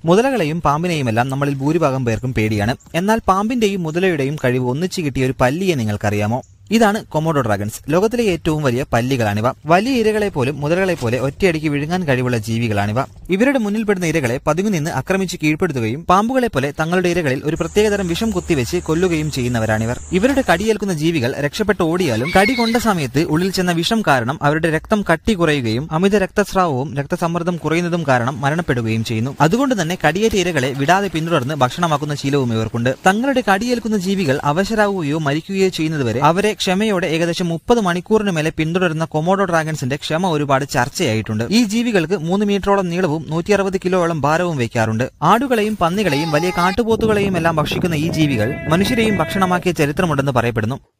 മുതലകളെയും പാമ്പിനെയുമെല്ലാം നമ്മളിൽ ഭൂരിഭാഗം പേർക്കും പേടിയാണ് എന്നാൽ പാമ്പിന്റെയും മുതലയുടെയും കഴിവ് ഒന്നിച്ചു കിട്ടിയ ഒരു പല്ലിയെ നിങ്ങൾക്കറിയാമോ ഇതാണ് കൊമോഡോ ഡ്രാഗൺസ് ലോകത്തിലെ ഏറ്റവും വലിയ പല്ലികളാണിവ വലിയ ഇരകളെ പോലും മുതലകളെ പോലെ ഒറ്റയടിക്ക് വിഴുങ്ങാൻ കഴിവുള്ള ജീവികളാണിവ ഇവരുടെ മുന്നിൽപ്പെടുന്ന ഇരകളെ പതുങ്ങി നിന്ന് ആക്രമിച്ച് കീഴ്പ്പെടുത്തുകയും പാമ്പുകളെ പോലെ തങ്ങളുടെ ഇരകളിൽ ഒരു പ്രത്യേകതരം വിഷം കുത്തിവെച്ച് കൊല്ലുകയും ചെയ്യുന്നവരാണിവർ ഇവരുടെ കടിയേൽക്കുന്ന ജീവികൾ രക്ഷപ്പെട്ട് ഓടിയാലും കടി കൊണ്ട സമയത്ത് ഉള്ളിൽ ചെന്ന വിഷം കാരണം അവരുടെ രക്തം കട്ടി കുറയുകയും അമിത രക്തസ്രാവവും രക്തസമ്മർദ്ദം കുറയുന്നതും കാരണം മരണപ്പെടുകയും ചെയ്യുന്നു അതുകൊണ്ട് തന്നെ കടിയേറ്റ ഇരകളെ വിടാതെ പിന്തുടർന്ന് ഭക്ഷണമാക്കുന്ന ശീലവും ഇവർക്കുണ്ട് തങ്ങളുടെ കടിയേൽക്കുന്ന ജീവികൾ അവശരാകുകയോ മരിക്കുകയോ ചെയ്യുന്നതുവരെ അവരെ ക്ഷമയോടെ ഏകദേശം മുപ്പത് മണിക്കൂറിന് മേലെ പിന്തുടരുന്ന കൊമോഡോ ഡ്രാഗൺസിന്റെ ക്ഷമ ഒരുപാട് ചർച്ചയായിട്ടുണ്ട് ഈ ജീവികൾക്ക് മൂന്ന് മീറ്ററോളം നീളവും നൂറ്റി അറുപത് കിലോയോളം ഭാരവും വയ്ക്കാറുണ്ട് ആടുകളെയും പന്നികളെയും വലിയ കാട്ടുപോത്തുകളെയും എല്ലാം ഭക്ഷിക്കുന്ന ഈ ജീവികൾ മനുഷ്യരെയും ഭക്ഷണമാക്കിയ ചരിത്രമുണ്ടെന്ന് പറയപ്പെടുന്നു